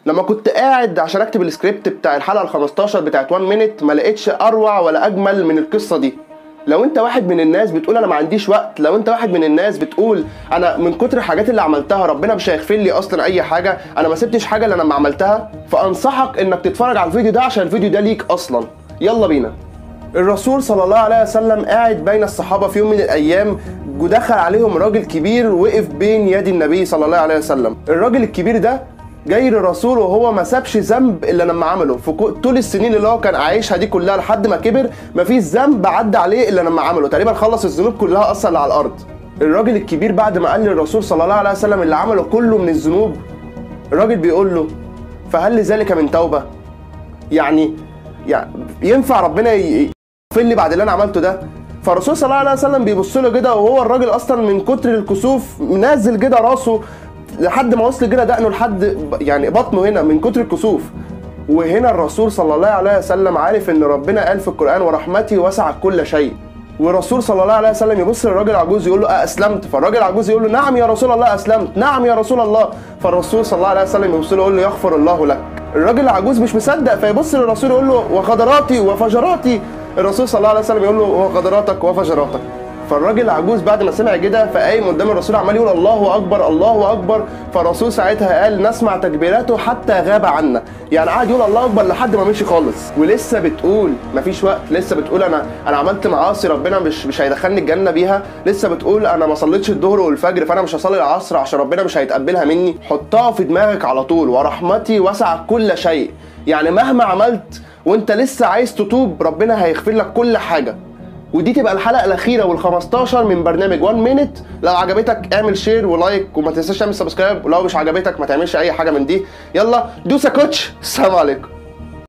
لما كنت قاعد عشان اكتب السكريبت بتاع الحلقه ال 15 بتاعت 1 مينيت ما لقيتش اروع ولا اجمل من القصه دي لو انت واحد من الناس بتقول انا ما عنديش وقت لو انت واحد من الناس بتقول انا من كتر الحاجات اللي عملتها ربنا مش هيغفر لي اصلا اي حاجه انا ما سبتش حاجه الا لما عملتها فانصحك انك تتفرج على الفيديو ده عشان الفيديو ده ليك اصلا يلا بينا الرسول صلى الله عليه وسلم قاعد بين الصحابه في يوم من الايام ودخل عليهم راجل كبير وقف بين يدي النبي صلى الله عليه وسلم الراجل الكبير ده جاي للرسول وهو ما سابش ذنب الا لما عمله في كو- طول السنين اللي هو كان عايشها دي كلها لحد ما كبر ما فيش ذنب عدى عليه الا لما عمله تقريبا خلص الذنوب كلها اصلا اللي على الارض الراجل الكبير بعد ما قال للرسول صلى الله عليه وسلم اللي عمله كله من الذنوب الراجل بيقول له فهل لذلك من توبه يعني يعني ينفع ربنا ي- يغفر لي بعد اللي انا عملته ده فالرسول صلى الله عليه وسلم بيبص له كده وهو الراجل اصلا من كتر الكسوف منزل كده راسه لحد ما وصل كده دقنه لحد ب- يعني بطنه هنا من كتر الكسوف وهنا الرسول صلى الله عليه وسلم عارف ان ربنا قال في القران ورحمتي وسعت كل شيء والرسول صلى الله عليه وسلم يبص للراجل العجوز يقول له أه اسلمت فالراجل العجوز يقول له نعم يا رسول الله اسلمت نعم يا رسول الله فالرسول صلى الله عليه وسلم يبص له يقول له يغفر الله لك الراجل العجوز مش مصدق فيبص للرسول يقول له وغدراتي وفجراتي الرسول صلى الله عليه وسلم يقول له وغدراتك وفجراتك فالراجل العجوز بعد ما سمع كده فقايم قدام الرسول عمال يقول الله اكبر الله اكبر فالرسول ساعتها قال نسمع تكبيراته حتى غاب عنا يعني قعد يقول الله اكبر لحد ما مشي خالص ولسه بتقول مفيش وقت لسه بتقول انا انا عملت معاصي ربنا مش مش هيدخلني الجنه بيها لسه بتقول انا ما صليتش الظهر والفجر فانا مش هصلي العصر عشان ربنا مش هيتقبلها مني حطها في دماغك على طول ورحمتي وسعت كل شيء يعني مهما عملت وانت لسه عايز تتوب ربنا هيغفر لك كل حاجه ودي تبقى الحلقه الاخيره وال15 من برنامج 1 مينيت لو عجبتك اعمل شير ولايك وما تنساش تعمل سبسكرايب ولو مش عجبتك ما تعملش اي حاجه من دي يلا دوس يا كوتش السلام عليكم